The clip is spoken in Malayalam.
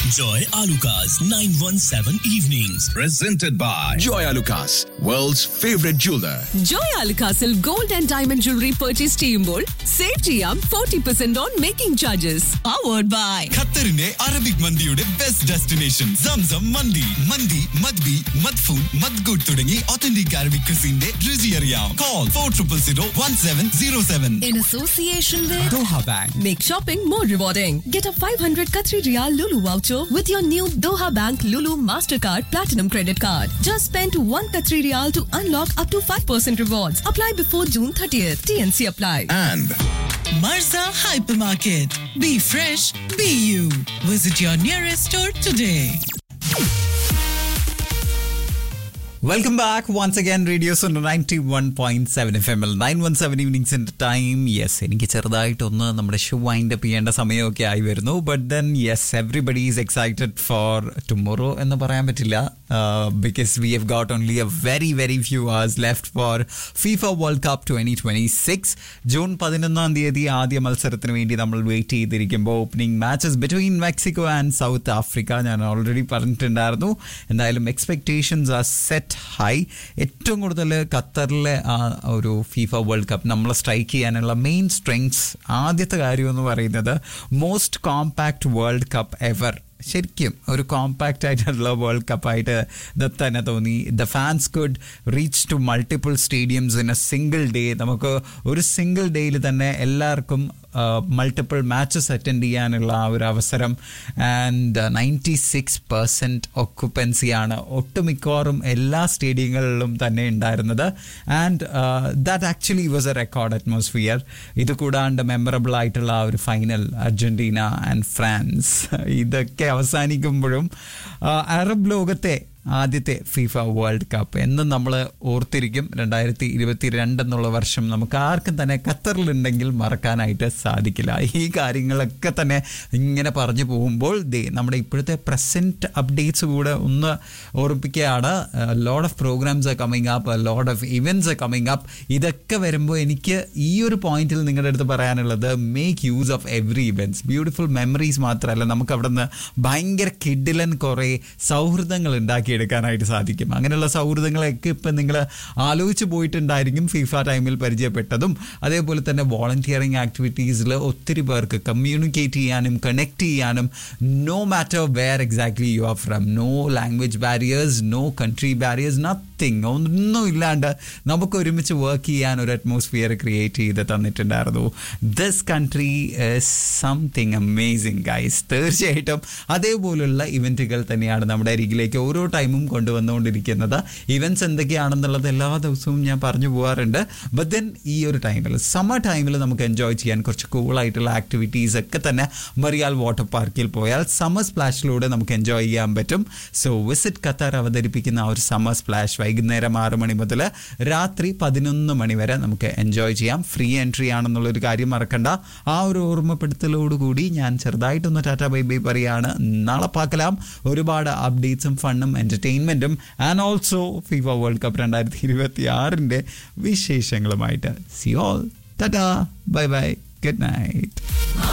Enjoy Alucard's 917 evenings. Presented by Joy Alucas, world's favorite jeweler. Joy അൽക്കാസിൽ gold and diamond jewellery purchase ചെയ്യുമ്പോൾ സേവ് ചെയ്യാം forty percent on making charges powered by ഖത്തറിന്റെ അറബിക് മന്തിയുടെ ബെസ്റ്റ് ഡെസ്റ്റിനേഷൻ സംസം മന്തി മന്തി മദ്ബി മദ്ഫൂൻ മദ്ഗുഡ് തുടങ്ങി ഒത്തന്റിക് അറബിക് ക്രിസിന്റെ രുചി അറിയാം call four triple zero one seven zero seven In association with Doha bank Make shopping more rewarding. Get a 500 Qatari Riyal Lulu voucher with your new Doha Bank Lulu Mastercard Platinum Credit Card. Just spend 1 Qatari Riyal to unlock up to 5% rewards. Apply before June 30th. TNC apply. And Marza Hypermarket. Be fresh, be you. Visit your nearest store today. Welcome back once again radio's ninety one point seven F M L nine one seven ഈവനിങ്സിന്റെ ടൈം യെസ് എനിക്ക് ചെറുതായിട്ടൊന്ന് നമ്മുടെ ഷോ വൈൻഡ് അപ്പ് ചെയ്യേണ്ട സമയമൊക്കെ ആയി വരുന്നു but then yes everybody is excited for tomorrow എന്ന് പറയാൻ പറ്റില്ല because we have got only a very very few hours left for FIFA world cup twenty twenty six June പതിനൊന്നാം തീയതി ആദ്യ മത്സരത്തിന് വേണ്ടി നമ്മൾ വെയിറ്റ് ചെയ്തിരിക്കുമ്പോൾ opening matches between Mexico and South Africa ഞാൻ ഓൾറെഡി പറഞ്ഞിട്ടുണ്ടായിരുന്നു എന്തായാലും എക്സ്പെക്ടേഷൻസ് ആർ സെറ്റ് ഹൈ ഏറ്റവും കൂടുതൽ ഖത്തറിലെ ആ ഒരു ഫീഫ വേൾഡ് കപ്പ് നമ്മളെ സ്ട്രൈക്ക് ചെയ്യാനുള്ള മെയിൻ സ്ട്രെങ്സ് ആദ്യത്തെ കാര്യം എന്ന് പറയുന്നത് most compact world cup ever ശരിക്കും ഒരു കോമ്പാക്റ്റ് ആയിട്ടുള്ള വേൾഡ് കപ്പായിട്ട് ഇത് തന്നെ തോന്നി the fans could reach to multiple stadiums in a single day നമുക്ക് ഒരു സിംഗിൾ ഡേയിൽ തന്നെ എല്ലാവർക്കും മൾട്ടിപ്പിൾ മാച്ചസ് അറ്റൻഡ് ചെയ്യാനുള്ള ആ ഒരു അവസരം ആൻഡ് നയൻറ്റി സിക്സ് പെർസെൻറ്റ് ഒക്കുപ്പൻസിയാണ് ഒട്ടുമിക്കവാറും എല്ലാ സ്റ്റേഡിയങ്ങളിലും തന്നെ ഉണ്ടായിരുന്നത് and that actually was a record atmosphere ഇത് കൂടാണ്ട് മെമ്മറബിൾ ആയിട്ടുള്ള ആ ഒരു ഫൈനൽ അർജൻറ്റീന ആൻഡ് ഫ്രാൻസ് ഇതൊക്കെ അവസാനിക്കുമ്പോഴും അറബ് ലോകത്തെ ആദ്യത്തെ ഫിഫ വേൾഡ് കപ്പ് എന്നും നമ്മൾ ഓർത്തിരിക്കും രണ്ടായിരത്തി ഇരുപത്തി രണ്ട് എന്നുള്ള വർഷം നമുക്ക് ആർക്കും തന്നെ ഖത്തറിലുണ്ടെങ്കിൽ മറക്കാനായിട്ട് സാധിക്കില്ല ഈ കാര്യങ്ങളൊക്കെ തന്നെ ഇങ്ങനെ പറഞ്ഞു പോകുമ്പോൾ ദേ നമ്മുടെ ഇപ്പോഴത്തെ പ്രസൻറ്റ് അപ്ഡേറ്റ്സ് കൂടെ ഒന്ന് ഓർപ്പിക്കുകയാണ് load of programs are coming up load of events are coming up ഇതൊക്കെ വരുമ്പോൾ എനിക്ക് ഈ ഒരു പോയിന്റിൽ നിങ്ങളുടെ അടുത്ത് പറയാനുള്ളത് make use of every events beautiful memories മാത്രമല്ല നമുക്ക് അവിടെ നിന്ന് ഭയങ്കര കിഡിലൻ കുറേ സൗഹൃദങ്ങൾ ഉണ്ടാക്കിയെടുക്കാനായിട്ട് സാധിക്കും അങ്ങനെയുള്ള സൗഹൃദങ്ങളൊക്കെ ഇപ്പം നിങ്ങൾ ആലോചിച്ച് പോയിട്ടുണ്ടായിരിക്കും ഫിഫ ടൈമിൽ പരിചയപ്പെട്ടതും അതേപോലെ തന്നെ വോളണ്ടിയറിങ് ആക്ടിവിറ്റീസിൽ ഒത്തിരി പേർക്ക് കമ്മ്യൂണിക്കേറ്റ് ചെയ്യാനും കണക്ട് ചെയ്യാനും no matter where exactly you are from no language barriers no country barriers nothing ഒന്നും ഇല്ലാണ്ട് നമുക്ക് ഒരുമിച്ച് വർക്ക് ചെയ്യാൻ ഒരു അറ്റ്മോസ്ഫിയർ ക്രിയേറ്റ് ചെയ്ത് തന്നിട്ടുണ്ടായിരുന്നു this country something amazing guys തീർച്ചയായിട്ടും അതേപോലുള്ള ഇവൻറ്റുകൾ തന്നെയാണ് നമ്മുടെ അരികിലേക്ക് ഓരോ ടൈമും കൊണ്ടുവന്നുകൊണ്ടിരിക്കുന്നത് ഇവൻറ്റ്സ് എന്തൊക്കെയാണെന്നുള്ളത് എല്ലാ ദിവസവും ഞാൻ പറഞ്ഞു പോകാറുണ്ട് ബട്ട് ദെൻ ഈ ഒരു ടൈമിൽ സമ്മർ ടൈമിൽ നമുക്ക് എൻജോയ് ചെയ്യാൻ കുറച്ച് കൂളായിട്ടുള്ള ആക്ടിവിറ്റീസ് ഒക്കെ തന്നെ മറിയാൽ വാട്ടർ പാർക്കിൽ പോയാൽ സമ്മർ സ്പ്ലാഷിലൂടെ നമുക്ക് എൻജോയ് ചെയ്യാൻ പറ്റും സോ വിസിറ്റ് ഖത്താർ അവതരിപ്പിക്കുന്ന ആ ഒരു സമ്മർ സ്പ്ലാഷ് വൈകുന്നേരം ആറ് മണി മുതൽ രാത്രി പതിനൊന്ന് മണി വരെ നമുക്ക് എൻജോയ് ചെയ്യാം ഫ്രീ എൻട്രി ആണെന്നുള്ളൊരു കാര്യം മറക്കണ്ട ആ ഒരു ഓർമ്മപ്പെടുത്തലോടുകൂടി ഞാൻ ചെറുതായിട്ടൊന്ന് ടാറ്റ ബൈ ബൈ പറയാണ് നാളെ പാക്കലാം ഒരുപാട് അപ്ഡേറ്റ്സും ഫണ്ണും എൻ്റർടൈൻമെൻറ്റും and also FIFA world cup രണ്ടായിരത്തി ഇരുപത്തി ആറിൻ്റെ വിശേഷങ്ങളുമായിട്ട് see all tata bye bye good night